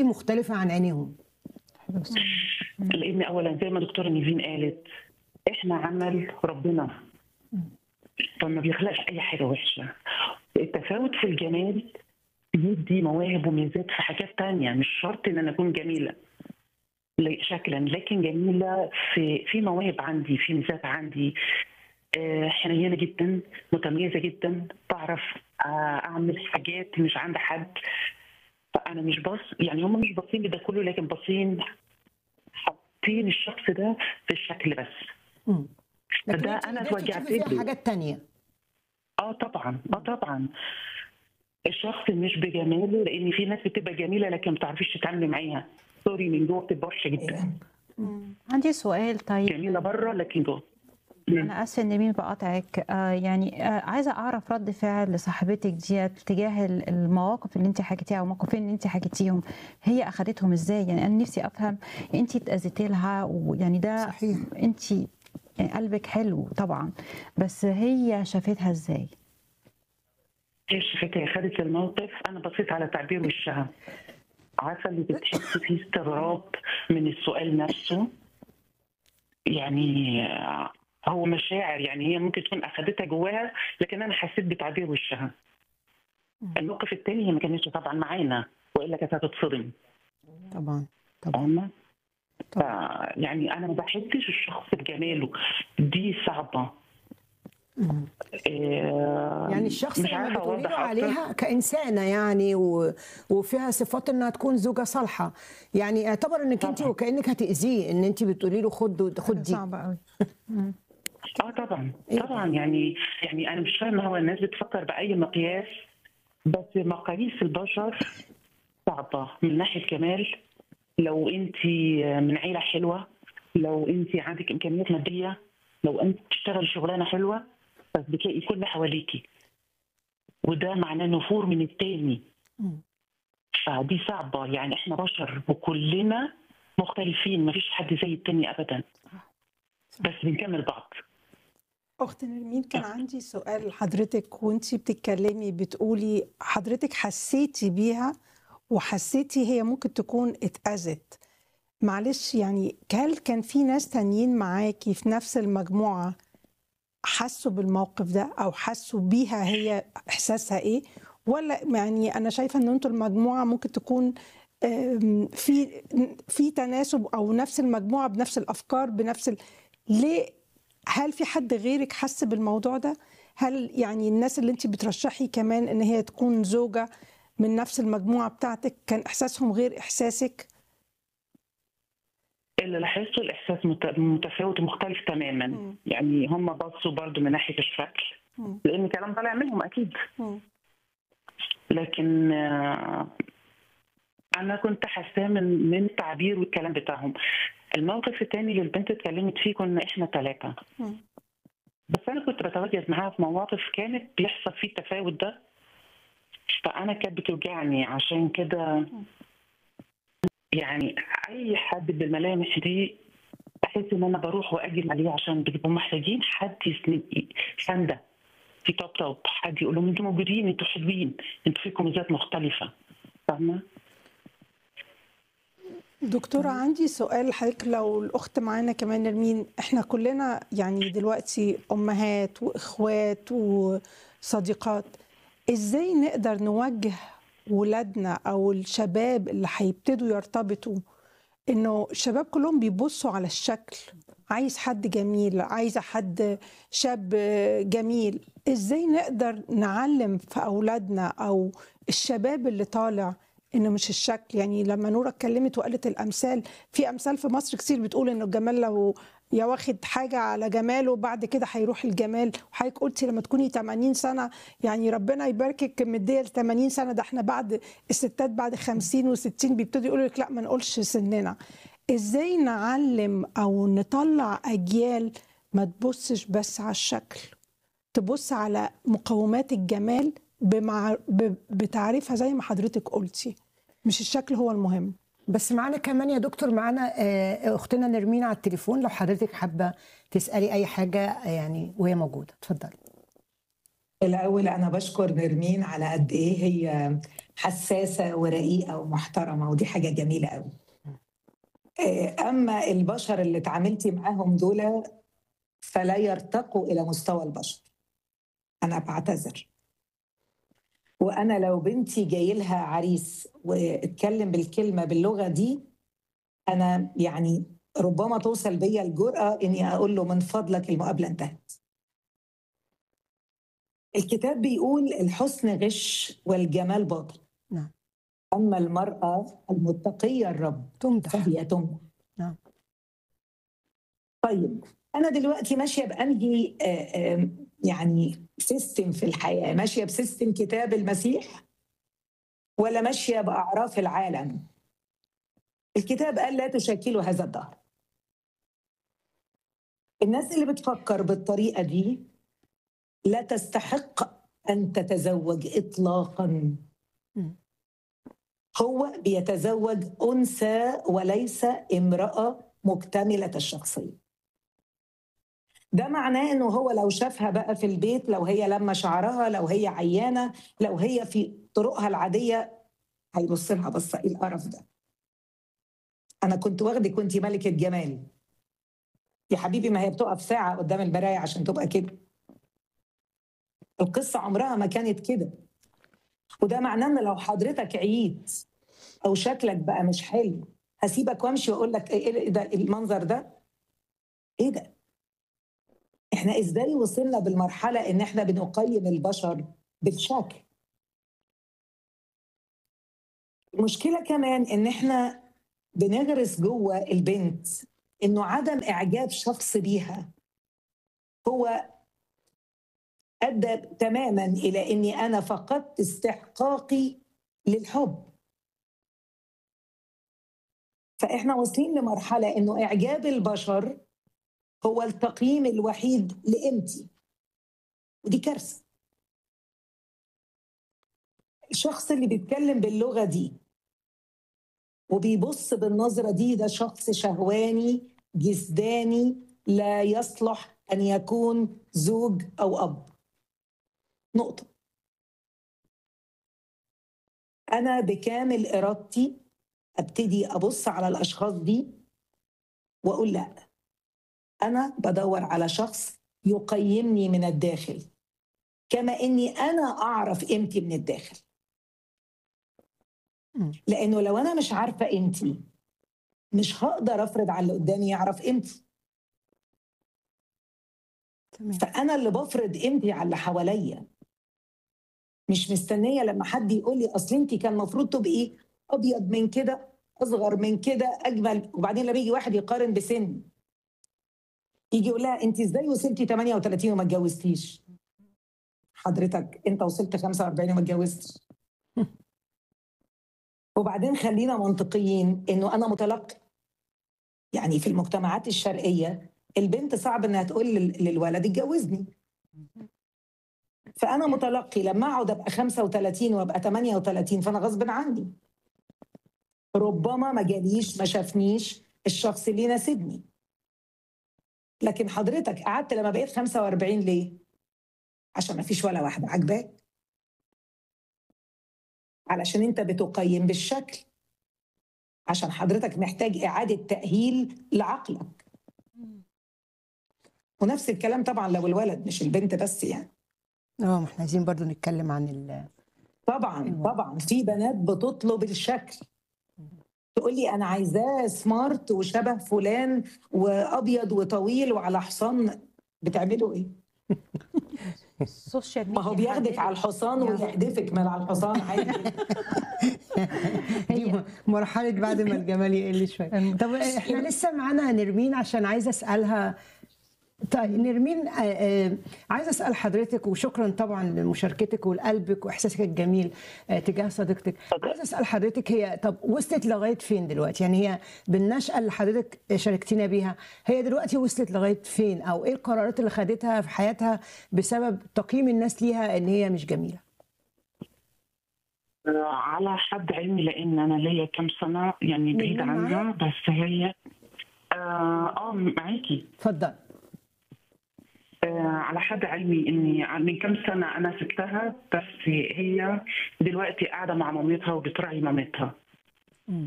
مختلفه عن عينيهم لان اولا زي ما دكتوره نيفين قالت احنا عمل ربنا فما بيخلقش اي حاجه وحشه التفاوت في الجمال بيدي مواهب وميزات في حاجات تانية مش شرط ان انا اكون جميله ل- شكلا لكن جميله في في مواهب عندي في ميزات عندي آه، حنينه جدا متميزه جدا بعرف آه، اعمل حاجات مش عند حد فانا مش باص يعني هم مش باصين لده كله لكن باصين حاطين الشخص ده في الشكل بس مم. لكن فده انت انا قدرتي اتوجعت تشوفي فيها له حاجات تانية اه طبعا اه طبعا الشخص مش بجماله لان في ناس بتبقى جميله لكن ما بتعرفيش تتعاملي معاها سوري من جوه بتبقى وحشه جدا عندي سؤال طيب جميله بره لكن جوه انا اسفه ان مين بقاطعك آه يعني آه عايزه اعرف رد فعل لصاحبتك دي تجاه ال- المواقف اللي انت حكيتيها او الموقفين اللي انت حكيتيهم هي اخذتهم ازاي يعني انا نفسي افهم انت اتاذيتي لها ويعني ده صحيح. انت يعني قلبك حلو طبعا بس هي شافتها ازاي هي شفتها خدت الموقف انا بصيت على تعبير وشها عارفه اللي بتحس فيه استغراب من السؤال نفسه يعني آه، هو مشاعر يعني هي ممكن تكون اخدتها جواها لكن انا حسيت بتعبير وشها الموقف الثاني هي ما كانتش طبعا معانا والا كانت هتتصدم طبعا طبعا فاهمه؟ ف- يعني انا ما بحسش الشخص بجماله دي صعبه مم. آه، يعني الشخص مش اللي عارفه بتقولي له اوضح أكتر. عليها كإنسانة يعني و... وفيها صفات انها تكون زوجة صالحة يعني اعتبر انك انت طبعا. وكأنك هتأذيه ان انت بتقولي له خد خد دي صعبه قوي اه طبعا إيه؟ طبعا يعني يعني انا مش فاهمه هو الناس بتفكر باي مقياس بس مقاييس البشر صعبه من ناحيه كمال لو انت من عيله حلوه لو انت عندك امكانيات ماديه لو انت بتشتغل شغلانه حلوه بس بتلاقي كل حواليكي وده معناه نفور من التاني مم. فدي صعبه يعني احنا بشر وكلنا مختلفين مفيش حد زي التاني ابدا بس بنكمل بعض أخت نرمين كان عندي سؤال لحضرتك وانتي بتتكلمي بتقولي حضرتك حسيتي بيها وحسيتي هي ممكن تكون اتأذت معلش يعني هل كان في ناس تانيين معاكي في نفس المجموعة حسوا بالموقف ده أو حسوا بيها هي إحساسها إيه ولا يعني أنا شايفة إن انتوا المجموعة ممكن تكون آم، في في تناسب أو نفس المجموعة بنفس الأفكار بنفس ال... ليه هل في حد غيرك حس بالموضوع ده؟ هل يعني الناس اللي انت بترشحي كمان ان هي تكون زوجة من نفس المجموعة بتاعتك كان احساسهم غير احساسك؟ اللي لاحظته الاحساس مت- متفاوت ومختلف تماما مم. يعني هم بصوا برضو من ناحيه الشكل مم. لان كلام طالع منهم اكيد مم. لكن آه، انا كنت حاساه من من التعبير والكلام بتاعهم الموقف الثاني اللي البنت اتكلمت فيه كنا احنا ثلاثه مم. بس انا كنت بتواجد معاها في مواقف كانت بيحصل فيه التفاوت ده فانا كانت بتوجعني عشان كده يعني اي حد بالملامح دي بحس ان انا بروح واجي عليه عشان بيبقوا محتاجين حد يسند سنده في طبطب حد يقول لهم انتوا موجودين انتوا حلوين انتوا فيكم ميزات مختلفه فاهمه؟ دكتورة عندي سؤال لحضرتك لو الأخت معانا كمان نرمين احنا كلنا يعني دلوقتي أمهات وإخوات وصديقات ازاي نقدر نوجه ولادنا أو الشباب اللي هيبتدوا يرتبطوا إنه الشباب كلهم بيبصوا على الشكل عايز حد جميل عايزة حد شاب جميل ازاي نقدر نعلم في أولادنا أو الشباب اللي طالع انه مش الشكل يعني لما نورة اتكلمت وقالت الامثال في امثال في مصر كتير بتقول انه الجمال لو يا واخد حاجة على جماله بعد كده هيروح الجمال وحضرتك قلتي لما تكوني 80 سنة يعني ربنا يباركك مدية ل 80 سنة ده احنا بعد الستات بعد 50 و60 بيبتدوا يقولوا لك لا ما نقولش سننا ازاي نعلم او نطلع اجيال ما تبصش بس على الشكل تبص على مقومات الجمال بمع... ب... بتعريفها زي ما حضرتك قلتي مش الشكل هو المهم بس معانا كمان يا دكتور معانا آه، اختنا نرمين على التليفون لو حضرتك حابه تسالي اي حاجه يعني وهي موجوده اتفضلي الأول أنا بشكر نرمين على قد إيه هي حساسه ورقيقه ومحترمه ودي حاجه جميله قوي آه، اما البشر اللي اتعاملتي معاهم دول فلا يرتقوا الى مستوى البشر انا بعتذر وانا لو بنتي جاي لها عريس واتكلم بالكلمه باللغه دي انا يعني ربما توصل بيا الجرأة اني اقول له من فضلك المقابله انتهت الكتاب بيقول الحسن غش والجمال باطل نعم. اما المراه المتقيه الرب تمدح فهي تمدح نعم. طيب انا دلوقتي ماشيه بانهي آه، آه، يعني سيستم في الحياه ماشيه بسيستم كتاب المسيح ولا ماشيه باعراف العالم الكتاب قال لا تشكلوا هذا الدهر الناس اللي بتفكر بالطريقه دي لا تستحق ان تتزوج اطلاقا مم. هو بيتزوج انثى وليس امراه مكتمله الشخصيه ده معناه انه هو لو شافها بقى في البيت لو هي لما شعرها لو هي عيانه لو هي في طرقها العاديه هيبص لها بصه ايه القرف ده انا كنت واخدك وانت ملكه جمال يا حبيبي ما هي بتقف ساعه قدام المرايه عشان تبقى كده القصه عمرها ما كانت كده وده معناه ان لو حضرتك عييت او شكلك بقى مش حلو هسيبك وامشي واقول لك ايه ده المنظر ده ايه ده احنا ازاي وصلنا بالمرحله ان احنا بنقيم البشر بالشكل المشكله كمان ان احنا بنغرس جوه البنت انه عدم اعجاب شخص بيها هو ادى تماما الى اني انا فقدت استحقاقي للحب فاحنا واصلين لمرحله انه اعجاب البشر هو التقييم الوحيد لقيمتي ودي كارثه الشخص اللي بيتكلم باللغه دي وبيبص بالنظره دي ده شخص شهواني جسداني لا يصلح ان يكون زوج او اب نقطه انا بكامل ارادتي ابتدي ابص على الاشخاص دي واقول لا انا بدور على شخص يقيمني من الداخل كما اني انا اعرف قيمتي من الداخل مم. لانه لو انا مش عارفه قيمتي مش هقدر افرض على اللي قدامي يعرف قيمتي تمام فانا اللي بفرض قيمتي على اللي حواليا مش مستنيه لما حد يقول لي اصل انت كان المفروض تبقي ابيض من كده اصغر من كده اجمل وبعدين لما يجي واحد يقارن بسن يجي يقول لها انت ازاي وصلتي 38 وما اتجوزتيش حضرتك انت وصلت 45 وما اتجوزتش وبعدين خلينا منطقيين انه انا متلقي يعني في المجتمعات الشرقيه البنت صعب انها تقول لل- للولد اتجوزني فانا متلقي لما اقعد ابقى 35 وابقى 38 فانا غصب عني ربما ما جاليش ما شافنيش الشخص اللي يناسبني لكن حضرتك قعدت لما بقيت 45 ليه؟ عشان ما فيش ولا واحده عاجباك علشان انت بتقيم بالشكل عشان حضرتك محتاج اعاده تاهيل لعقلك ونفس الكلام طبعا لو الولد مش البنت بس يعني اه ما احنا عايزين برضو نتكلم عن ال طبعا أيوة. طبعا في بنات بتطلب الشكل تقول لي انا عايزاه سمارت وشبه فلان وابيض وطويل وعلى حصان بتعملوا ايه؟ السوشيال ما هو ميديا بياخدك حددت. على الحصان ويحدفك من على الحصان عادي دي م- مرحله بعد ما الجمال يقل شويه طب احنا لسه معانا نرمين عشان عايزه اسالها طيب نرمين آه، آه، عايزه اسال حضرتك وشكرا طبعا لمشاركتك ولقلبك واحساسك الجميل آه، تجاه صديقتك عايزه اسال حضرتك هي طب وصلت لغايه فين دلوقتي يعني هي بالنشأة اللي حضرتك شاركتينا بيها هي دلوقتي وصلت لغايه فين او ايه القرارات اللي خدتها في حياتها بسبب تقييم الناس ليها ان هي مش جميله آه، على حد علمي لان انا ليا كم سنه يعني بعيد نرمين عنها معاك؟ بس هي اه آه، معاكي اتفضل آه على حد علمي اني من كم سنه انا سبتها بس هي دلوقتي قاعده مع مامتها وبتراعي مامتها